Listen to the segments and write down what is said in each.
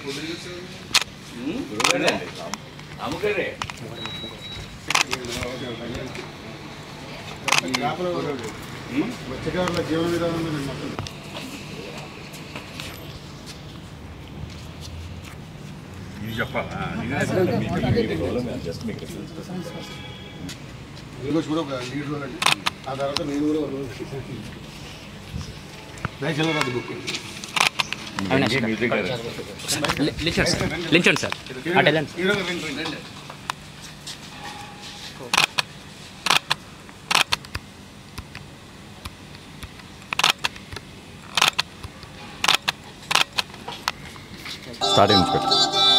అమ్మగారే మత్స్యకారుల జీవన విధానం మీద మొత్తం ఇది చెప్పాలా ఇంకోటి కూడా ఒక లీడ్ రోల్ అండి ఆ తర్వాత నేను కూడా ఒక రోల్ రైతుల రాదు బుక్ లించండి సార్ లించండి సార్ అటు వెళ్ళండి హీరో గారు రండి, రండి. స్టార్టింగ్ నుంచి పెట్టు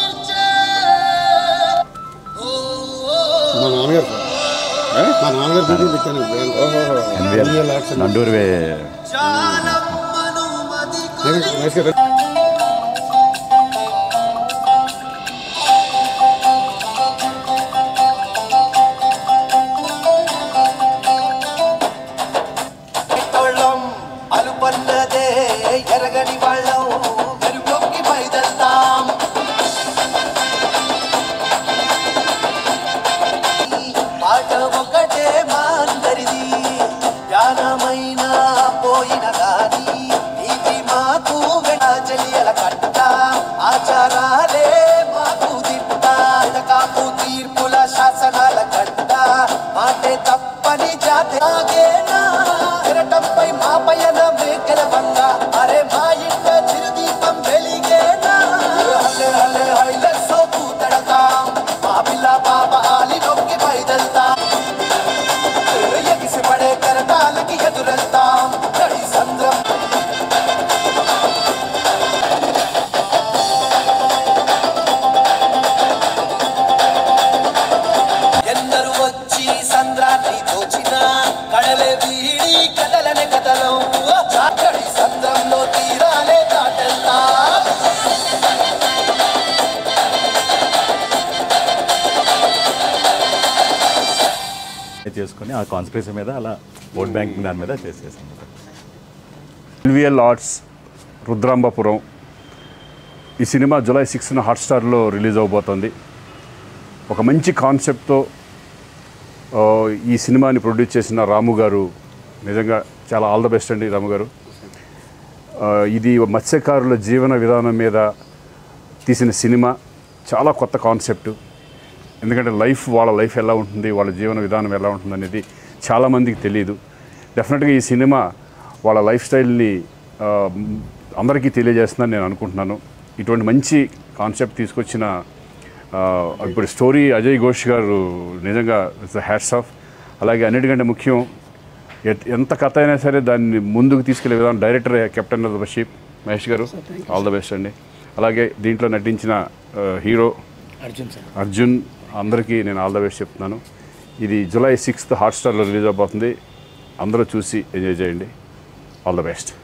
మా నాన్నగారు సార్ మా నాన్నగారు డ్యూటీ పెట్టాను ఎన్విఎల్ నండూరు వే నమస్కారం రండి. తొళ్ళం అలుపన్నదే ఎరగని వాళ్ళం మెరుగొక్కి పైదల్తాం పాట ఒకటే మా అందరిది ధ్యానమైన పోయిన గాని ఇది మాకు చెలియల కట్ట ఆచారాలే మాకు దిట్ట కాపు తీర్పుల శాసనాల కట్ట మాటే తప్పని జాతి ఆగేనా కిరటంపై మా పయన మేకల బంగ అరే మా ఇంట చిరుదీపం వెలిగేనా హల్లే హల్లే హైల సోపు తడతాం మా పిల్ల పాప ఆలి నొక్కి పైదల్తాం ఎగిసి పడే కరటాలకి ఎదురెళ్తాం నడి సంద్రం ఎందరు వచ్చి సంద్రాన్ని దోచిన కడలే వీడి కదలనే కదలం అక్కడి సంద్రంలో తీరాలే దాటెళ్తా చేసుకొని ఆ కాన్స్పిరసీ మీద అలా ఓట్ బ్యాంక్ దాని మీద చేసేసాం ఎల్విఎల్ ఆర్ట్స్ రుద్రాంబపురం ఈ సినిమా జూలై సిక్స్న హాట్స్టార్లో రిలీజ్ అవబోతోంది ఒక మంచి కాన్సెప్ట్తో ఆ, ఈ సినిమాని ప్రొడ్యూస్ చేసిన రాము గారు నిజంగా చాలా ఆల్ ద బెస్ట్ అండి రాము గారు ఆ, ఇది మత్స్యకారుల జీవన విధానం మీద తీసిన సినిమా చాలా కొత్త కాన్సెప్ట్ ఎందుకంటే లైఫ్ వాళ్ళ లైఫ్ ఎలా ఉంటుంది వాళ్ళ జీవన విధానం ఎలా ఉంటుంది అనేది చాలామందికి తెలియదు డెఫినెట్గా ఈ సినిమా వాళ్ళ లైఫ్ స్టైల్ని ఆ, అందరికీ తెలియజేస్తుందని నేను అనుకుంటున్నాను ఇటువంటి మంచి కాన్సెప్ట్ తీసుకొచ్చిన ఆ, ఇప్పుడు స్టోరీ అజయ్ ఘోష్ గారు నిజంగా హ్యాట్స్ ఆఫ్ అలాగే అన్నిటికంటే ముఖ్యం ఎట్- ఎంత కథ అయినా సరే దాన్ని ముందుకు తీసుకెళ్లే విధానం director captain of the ship Mahesh garu all the best అండి అలాగే దీంట్లో నటించిన ఆ, హీరో అర్జున్ సార్ అర్జున్ అందరికీ నేను ఆల్ ద బెస్ట్ చెప్తున్నాను ఇది జూలై సిక్స్త్ హాట్స్టార్లో రిలీజ్ అవబోతుంది అందరూ చూసి ఎంజాయ్ చేయండి ఆల్ ద బెస్ట్